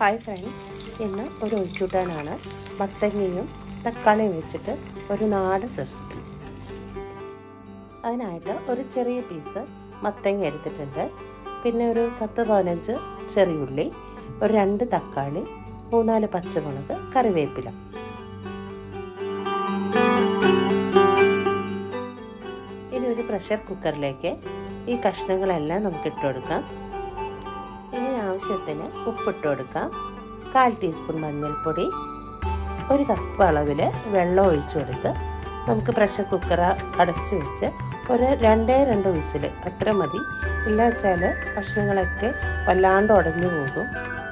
hi friends ഇന്ന് ഒരു ഒഴിച്ചൂട്ടാനാണ് മത്തങ്ങയും തക്കാളിയും വെച്ചിട്ട് ഒരു നാടൻ റെസിപ്പി അതിനായിട്ട് ഒരു ചെറിയ പീസ് മത്തങ്ങ എടുത്തിട്ടുണ്ട് പിന്നെ ഒരു പത്ത് പതിനഞ്ച് ചെറിയുള്ളി ഒരു രണ്ട് തക്കാളി മൂന്നാല് പച്ചമുളക് കറിവേപ്പില ഇനി ഒരു പ്രഷർ കുക്കറിലേക്ക് ഈ കഷ്ണങ്ങളെല്ലാം നമുക്ക് ഇട്ട് കൊടുക്കാം ഇനി ആവശ്യത്തിന് ഉപ്പിട്ട് കൊടുക്കാം കാൽ ടീസ്പൂൺ മഞ്ഞൾപ്പൊടി ഒരു കപ്പ് അളവിൽ വെള്ളം ഒഴിച്ചു കൊടുത്ത് നമുക്ക് പ്രഷർ കുക്കർ അടച്ചു വെച്ച് ഒരു രണ്ടേ രണ്ട് വിസിൽ അത്ര മതി ഇല്ല വെച്ചാൽ കഷ്ണങ്ങളൊക്കെ വല്ലാണ്ട് ഉടഞ്ഞു പോകും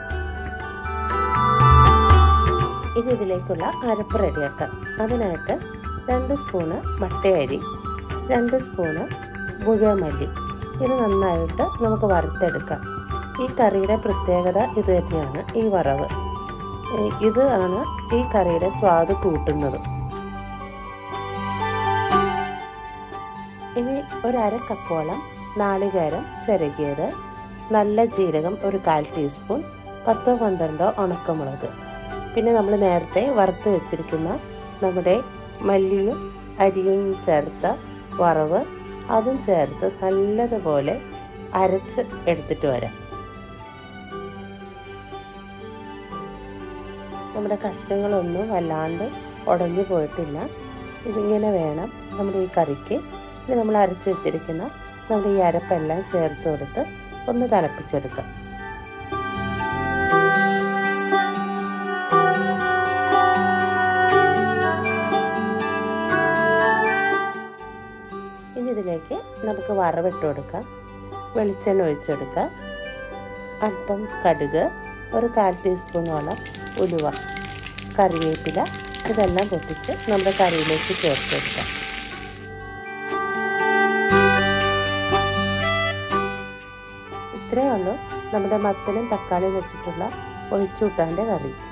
ഇനി ഇതിലേക്കുള്ള അരപ്പ് റെഡിയാക്കാം അതിനായിട്ട് രണ്ട് സ്പൂണ് മട്ടയരി രണ്ട് സ്പൂണ് മുഴുവൻ മല്ലി ഇത് നന്നായിട്ട് നമുക്ക് വറുത്തെടുക്കാം ഈ കറിയുടെ പ്രത്യേകത ഇത് തന്നെയാണ് ഈ വറവ് ഇത് ആണ് ഈ കറിയുടെ സ്വാദ് കൂട്ടുന്നത് ഇനി ഒരു അര കപ്പോളം നാളികേരം ചിരകിയത് നല്ല ജീരകം ഒരു കാൽ ടീസ്പൂൺ പത്തോ പന്ത്രണ്ടോ ഉണക്കമുളക് പിന്നെ നമ്മൾ നേരത്തെ വറുത്ത് വെച്ചിരിക്കുന്ന നമ്മുടെ മല്ലിയും അരിയും ചേർത്ത വറവ് അതും ചേർത്ത് നല്ലതുപോലെ അരച്ച് എടുത്തിട്ട് വരാം നമ്മുടെ കഷ്ണങ്ങളൊന്നും വല്ലാണ്ട് ഉടഞ്ഞു പോയിട്ടില്ല ഇതിങ്ങനെ വേണം നമ്മുടെ ഈ കറിക്ക് ഇനി നമ്മൾ അരച്ച് വെച്ചിരിക്കുന്ന നമ്മുടെ ഈ അരപ്പെല്ലാം ചേർത്ത് കൊടുത്ത് ഒന്ന് തിളപ്പിച്ചെടുക്കാം ഇനി ഇതിലേക്ക് നമുക്ക് വറവിട്ട് കൊടുക്കാം വെളിച്ചെണ്ണ ഒഴിച്ചെടുക്കാം അല്പം കടുക് ഒരു കാൽ ടീസ്പൂണോളം ഉലുവ കറിവേപ്പില ഇതെല്ലാം പൊട്ടിച്ച് നമ്മുടെ കറിയിലേക്ക് ചേർത്ത് കൊടുക്കാം ഇത്രയേ ഉള്ളൂ നമ്മുടെ മത്തനും തക്കാളിയും വെച്ചിട്ടുള്ള ഒഴിച്ചൂട്ടാൻ്റെ കറി